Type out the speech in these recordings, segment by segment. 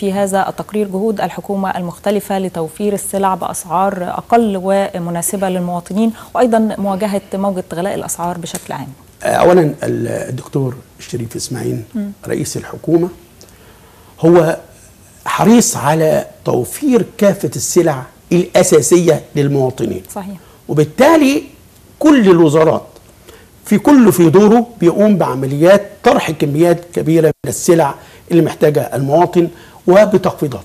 في هذا التقرير جهود الحكومة المختلفة لتوفير السلع بأسعار أقل ومناسبة للمواطنين وأيضا مواجهة موجة غلاء الأسعار بشكل عام اولا الدكتور شريف اسماعيل رئيس الحكومه هو حريص على توفير كافه السلع الاساسيه للمواطنين صحيح وبالتالي كل الوزارات في كل في دوره بيقوم بعمليات طرح كميات كبيره من السلع اللي محتاجها المواطن وبتخفيضات.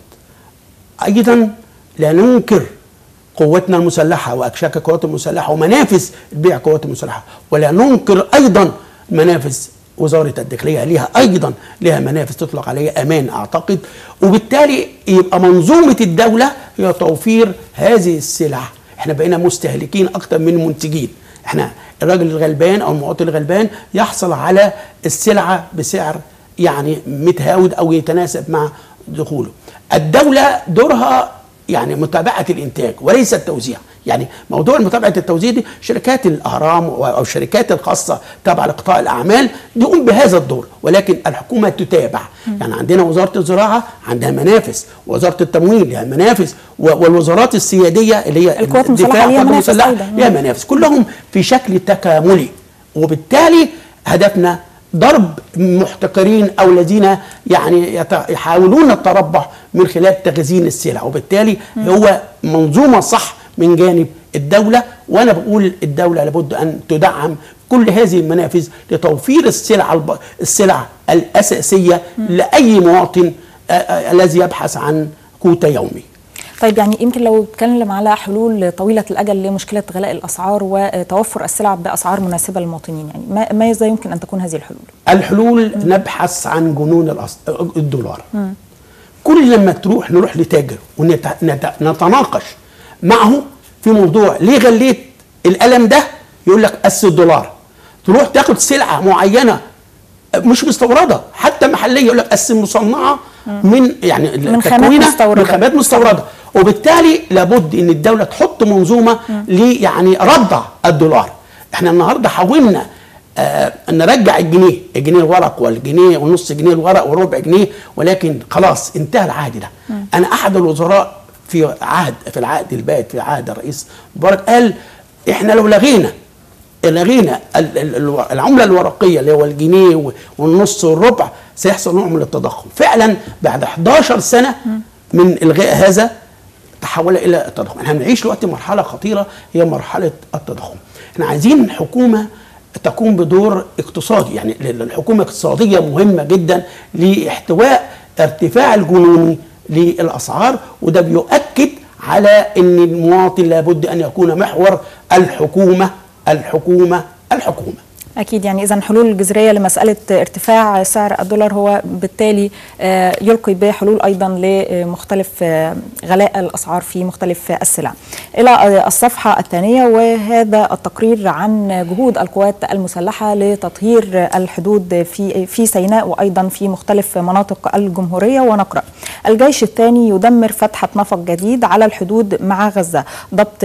ايضا لا ننكر قواتنا المسلحه واكشاك القوات المسلحه ومنافذ بيع القوات المسلحه ولا ننكر ايضا منافذ وزاره الداخليه ليها ايضا لها منافذ تطلق عليها امان اعتقد وبالتالي يبقى منظومه الدوله هي توفير هذه السلع احنا بقينا مستهلكين اكتر من منتجين احنا الراجل الغلبان او المواطن الغلبان يحصل على السلعه بسعر يعني متهاود او يتناسب مع دخوله الدوله دورها يعني متابعه الانتاج وليس التوزيع يعني موضوع متابعه التوزيع دي شركات الاهرام او الشركات الخاصه تابعه لقطاع الاعمال تقوم بهذا الدور ولكن الحكومه تتابع يعني عندنا وزاره الزراعه عندها منافذ وزاره التموين لها منافذ و- والوزارات السياديه اللي هي القوات المسلحة الدفاع ليها والقوات منافذ المسلحة أيضاً. ليها منافذ كلهم في شكل تكاملي وبالتالي هدفنا ضرب محتكرين او الذين يعني يت- يحاولون التربح من خلال تخزين السلع وبالتالي هو منظومه صح من جانب الدوله وانا بقول الدوله لابد ان تدعم كل هذه المنافذ لتوفير السلع الب- السلع الاساسيه لاي مواطن آه، آه، الذي يبحث عن قوت يومي طيب يعني يمكن لو نتكلم على حلول طويلة الأجل لمشكلة غلاء الأسعار وتوفر السلع بأسعار مناسبة للمواطنين يعني ما- ماذا يمكن أن تكون هذه الحلول؟ الحلول نبحث عن جنون الأص- الدولار كل لما تروح نروح لتاجر ونتناقش معه في موضوع ليه غليت القلم ده يقول لك قس الدولار تروح تاخد سلعه معينه مش مستورده حتى محليه يقول لك قس مصنعه من يعني من خامات تكوينة مستوردة. من خامات مستورده وبالتالي لابد ان الدوله تحط منظومه لي يعني ردع الدولار احنا النهارده حاولنا آه نرجع الجنيه الجنيه الورق والجنيه ونص جنيه الورق وربع جنيه ولكن خلاص انتهى العهد ده انا احد الوزراء في عهد في العهد البائد في عهد الرئيس مبارك قال احنا لو لغينا لغينا ال- ال- الو- العمله الورقيه اللي هو الجنيه و- والنص والربع سيحصل نوع من التضخم فعلا بعد 11 سنه من الغاء هذا تحول الى التضخم احنا بنعيش دلوقتي مرحله خطيره هي مرحله التضخم احنا عايزين حكومه تقوم بدور اقتصادي يعني ال- الحكومه اقتصاديه مهمه جدا لاحتواء ارتفاع الجنوني للاسعار وده بيؤكد على ان المواطن لابد ان يكون محور الحكومه الحكومه الحكومه أكيد يعني إذا حلول جذرية لمسألة ارتفاع سعر الدولار هو بالتالي آه، يلقي بحلول أيضا لمختلف آه، غلاء الأسعار في مختلف السلع إلى آه، الصفحة الثانية وهذا التقرير عن جهود القوات المسلحة لتطهير الحدود في في سيناء وأيضا في مختلف مناطق الجمهورية ونقرأ الجيش الثاني يدمر فتحة نفق جديد على الحدود مع غزة ضبط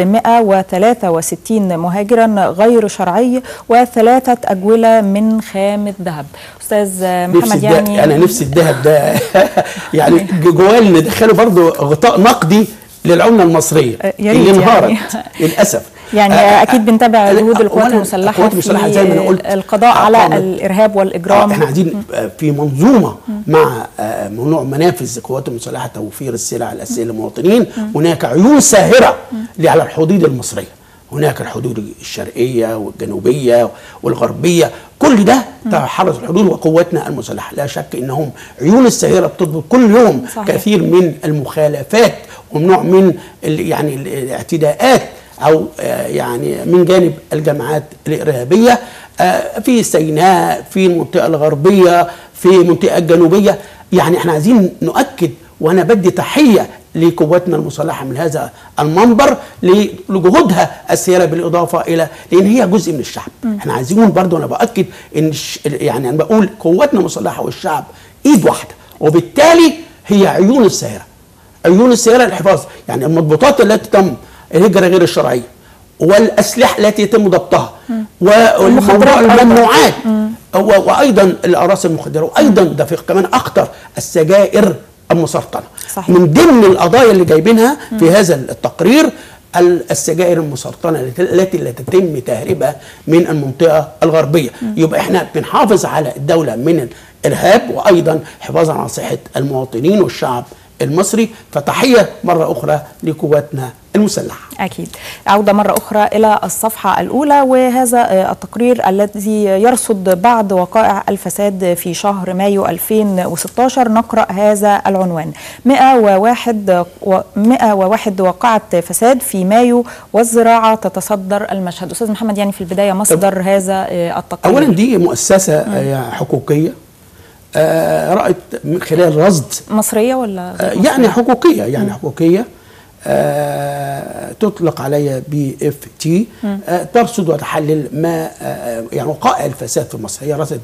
163 مهاجرا غير شرعي وثلاثة أجولة من خام الذهب أستاذ نفسي محمد الد- يعني انا نفسي الذهب ده يعني جواه ندخله برضه غطاء نقدي للعمله المصريه آه، يا ريت اللي انهارت يعني. للاسف يعني آه، أكيد بنتابع آه، جهود القوات أولاً المسلحة القوات المسلحة في زي ما أنا قلت القضاء على أقامت- الإرهاب والإجرام آه، احنا عايزين آه، في منظومه مع آه، نوع منافذ القوات المسلحه توفير السلع الاساسيه للمواطنين هناك عيون ساهره اللي على الحدود المصريه هناك الحدود الشرقيه والجنوبيه والغربيه كل ده تحرز الحدود وقواتنا المسلحه لا شك انهم عيون الساهره بتضبط كل يوم صحيح. كثير من المخالفات ونوع من ال- يعني الاعتداءات او آه، يعني من جانب الجماعات الارهابيه آه، في سيناء في المنطقه الغربيه في المنطقه الجنوبيه يعني احنا عايزين نؤكد وانا بدي تحيه لقواتنا المسلحه من هذا المنبر لجهودها السيره بالاضافه الى لان هي جزء من الشعب احنا عايزين برضو انا باكد ان الش- يعني انا بقول قواتنا المسلحه والشعب ايد واحده وبالتالي هي عيون السيره عيون السياره للحفاظ يعني المضبوطات التي تم الهجره غير الشرعيه والاسلحه التي يتم ضبطها المخدرات أيضاً. والممنوعات و- وايضا الاراضي المخدره وايضا ده في كمان اخطر السجائر المسرطنه صحيح. من ضمن القضايا اللي جايبينها في هذا التقرير ال- السجائر المسرطنه التي- التي لا تتم تهريبها من المنطقه الغربيه يبقى احنا بنحافظ على الدوله من الارهاب وايضا حفاظا على صحه المواطنين والشعب المصري فتحيه مره اخرى لقواتنا المسلحه أكيد عودة مرة أخرى إلى الصفحة الأولى وهذا آه، التقرير الذي يرصد بعض وقائع الفساد في شهر مايو 2016 نقرأ هذا العنوان 101 و 101 واقعة فساد في مايو والزراعة تتصدر المشهد أستاذ محمد يعني في البداية مصدر هذا آه، التقرير اولا دي مؤسسه آه، حقوقيه آه، رأت من خلال رصد مصرية ولا آه، يعني حقوقيه يعني حقوقيه آه، تطلق عليها بي اف تي آه، ترصد وتحلل ما آه، يعني وقائع الفساد في مصر هي رصدت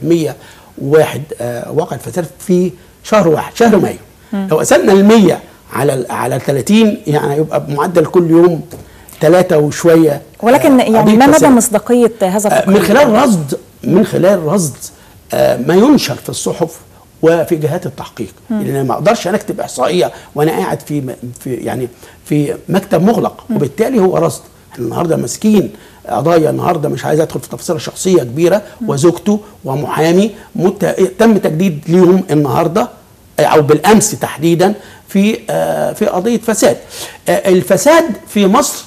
101 آه، واقع الفساد في شهر واحد شهر مايو لو قسمنا ال 100 على ال- على 30 يعني يبقى بمعدل كل يوم ثلاثة وشوية ولكن آه، يعني قضية ما مدى فساد. مصداقية هذا آه، التقرير من خلال رصد من خلال رصد آه، ما ينشر في الصحف وفي جهات التحقيق لان ما اقدرش انا اكتب احصائيه وانا قاعد في م- في يعني في مكتب مغلق وبالتالي هو رصد احنا النهارده ماسكين قضايا النهارده مش عايز ادخل في تفاصيل شخصيه كبيره وزوجته ومحامي مت... تم تجديد ليهم النهارده او بالامس تحديدا في آه، في قضيه فساد آه، الفساد في مصر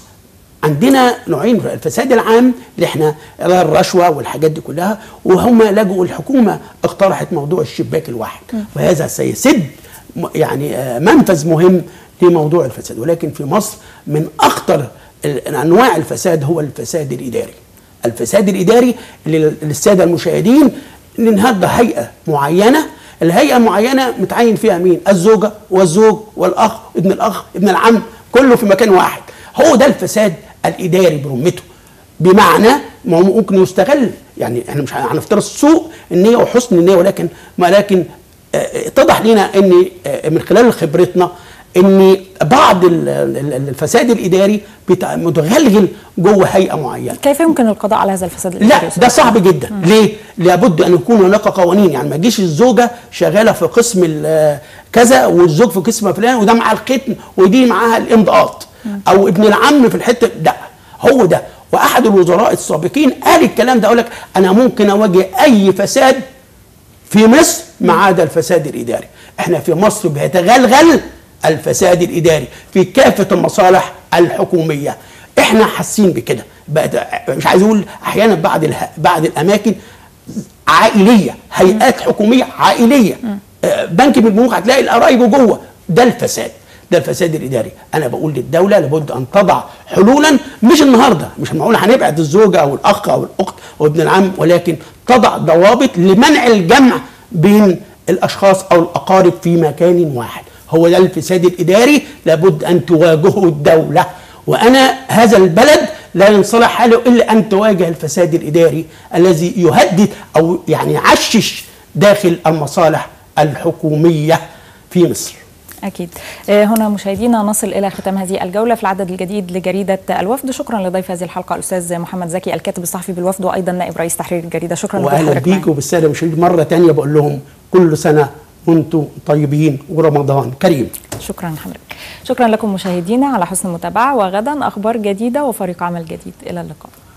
عندنا نوعين الفساد العام اللي احنا الرشوه والحاجات دي كلها وهم لجوا الحكومه اقترحت موضوع الشباك الواحد وهذا سيسد م- يعني آه، منفذ مهم لموضوع الفساد ولكن في مصر من اخطر ال- انواع الفساد هو الفساد الاداري الفساد الاداري لل- للساده المشاهدين النهارده هيئه معينه الهيئه معينه متعين فيها مين الزوجه والزوج والاخ ابن الاخ ابن العم كله في مكان واحد هو ده الفساد الاداري برمته بمعنى ما هو ممكن يستغل يعني احنا مش هنفترض سوء النيه وحسن النيه ولكن ولكن آه، اتضح لنا ان آه، من خلال خبرتنا ان بعض ال- ال- الفساد الاداري بتاع- متغلغل جوه هيئه معينه كيف يمكن القضاء على هذا الفساد الإداري لا أستاذ ده صعب جدا ليه لابد ان يكون هناك قوانين يعني ما تجيش الزوجه شغاله في قسم ال- كذا والزوج في قسم فلان وده مع الختم ودي معاها الامضاءات او ابن العم في الحته لا هو ده واحد الوزراء السابقين قال الكلام ده اقول لك انا ممكن اواجه اي فساد في مصر ما عدا الفساد الاداري احنا في مصر بيتغلغل الفساد الاداري في كافه المصالح الحكوميه احنا حاسين بكده بقت مش عايز اقول احيانا بعض اله... بعض الاماكن عائليه هيئات حكوميه عائليه آه، بنك من البنوك هتلاقي القرايب جوه ده الفساد ده الفساد الاداري انا بقول للدوله لابد ان تضع حلولا مش النهارده مش معقول هنبعد الزوجه او الاخ او الاخت او ابن العم ولكن تضع ضوابط لمنع الجمع بين الاشخاص او الاقارب في مكان واحد هو ده الفساد الاداري لابد ان تواجهه الدوله وانا هذا البلد لا ينصلح حاله الا ان تواجه الفساد الاداري الذي يهدد او يعني يعشش داخل المصالح الحكوميه في مصر أكيد آه، هنا مشاهدينا نصل إلى ختام هذه الجولة في العدد الجديد لجريدة الوفد شكرا لضيف هذه الحلقة الأستاذ محمد زكي الكاتب الصحفي بالوفد وأيضا نائب رئيس تحرير الجريدة شكرا واهلا لحضرتك بيك معنا. وبالساده المشاهدين مره تانية بقول لهم كل سنه وانتم طيبين ورمضان كريم شكرا لحضرتك شكرا لكم مشاهدينا على حسن المتابعة وغدا أخبار جديدة وفريق عمل جديد إلى اللقاء